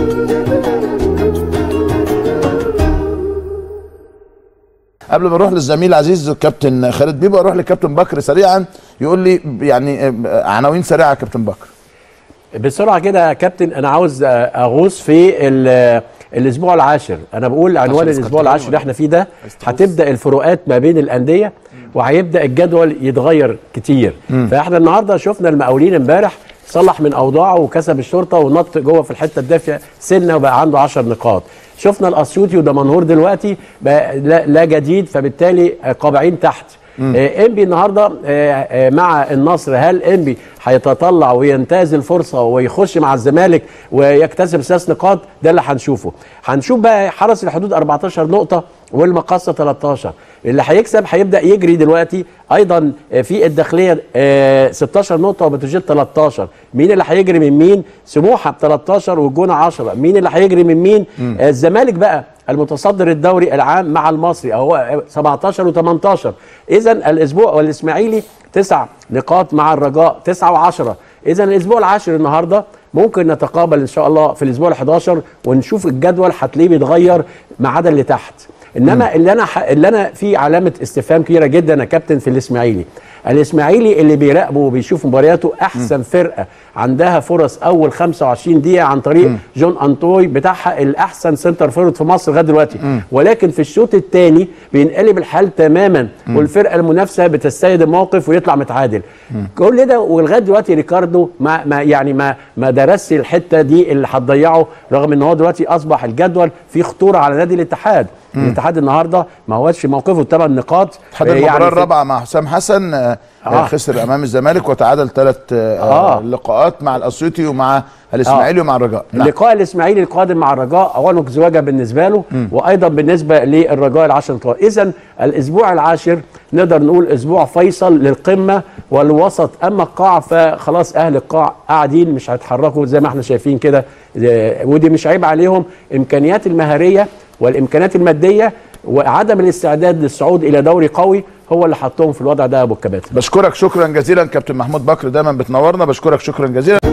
قبل ما اروح للزميل العزيز كابتن خالد بيبو اروح لكابتن بكر سريعا يقول لي يعني آه، عناوين سريعه يا كابتن بكر بسرعه كده يا كابتن انا عاوز اغوص في ال- الاسبوع العاشر انا بقول عنوان الاسبوع العاشر اللي احنا فيه ده هتبدا الفروقات ما بين الانديه وهيبدا الجدول يتغير كتير فاحنا النهارده شفنا المقاولين امبارح صلح من اوضاعه وكسب الشرطه ونط جوه في الحته الدافيه سنه وبقى عنده 10 نقاط شفنا الاسيوطي ودمنهور دلوقتي بقى لا, لا جديد فبالتالي قابعين تحت آه، انبي النهارده آه، آه، مع النصر هل انبي هيتطلع وينتهز الفرصه ويخش مع الزمالك ويكتسب ثلاث نقاط ده اللي هنشوفه هنشوف بقى حرس الحدود 14 نقطه والمقصه 13 اللي هيكسب هيبدا يجري دلوقتي ايضا آه، في الداخليه آه، 16 نقطه وبتروجيت 13 مين اللي هيجري من مين سموحه ب 13 والجونه 10 مين اللي هيجري من مين آه، الزمالك بقى المتصدر الدوري العام مع المصري اهو 17 و18 اذا الاسبوع والاسماعيلي تسع نقاط مع الرجاء تسعة و10 اذا الاسبوع العاشر النهارده ممكن نتقابل ان شاء الله في الاسبوع ال11 ونشوف الجدول هتلاقيه بيتغير ما عدا اللي تحت انما اللي انا ح... اللي انا في علامه استفهام كبيره جدا يا كابتن في الاسماعيلي الاسماعيلي اللي بيراقبه وبيشوف مبارياته احسن فرقه عندها فرص اول 25 دقيقه عن طريق جون انطوي بتاعها الاحسن سنتر فورورد في مصر لغايه دلوقتي ولكن في الشوط الثاني بينقلب الحال تماما والفرقه المنافسه بتستيد الموقف ويطلع متعادل كل ده ولغايه دلوقتي ريكاردو ما, ما يعني ما ما درسش الحته دي اللي هتضيعه رغم ان هو دلوقتي اصبح الجدول فيه خطوره على نادي الاتحاد الاتحاد النهارده ما هوش موقفه ثمان نقاط اتحاد آه، المباراه في- الرابعه مع حسام حسن آه، آه. خسر امام الزمالك وتعادل ثلاث آه. لقاءات مع الاسيوطي ومع الاسماعيلي ومع الرجاء نعم. اللقاء الاسماعيلي القادم مع الرجاء عنق زواجه بالنسبه له وايضا بالنسبه للرجاء العشر نقاط اذا الاسبوع العاشر نقدر نقول اسبوع فيصل للقمه والوسط اما القاع فخلاص اهل القاع قاعدين مش هيتحركوا زي ما احنا شايفين كده آه، ودي مش عيب عليهم امكانيات المهاريه والامكانيات الماديه وعدم الاستعداد للصعود الى دوري قوي هو اللي حطهم في الوضع ده يا ابو الكباتن بشكرك شكرا جزيلا كابتن محمود بكر دايما بتنورنا بشكرك شكرا جزيلا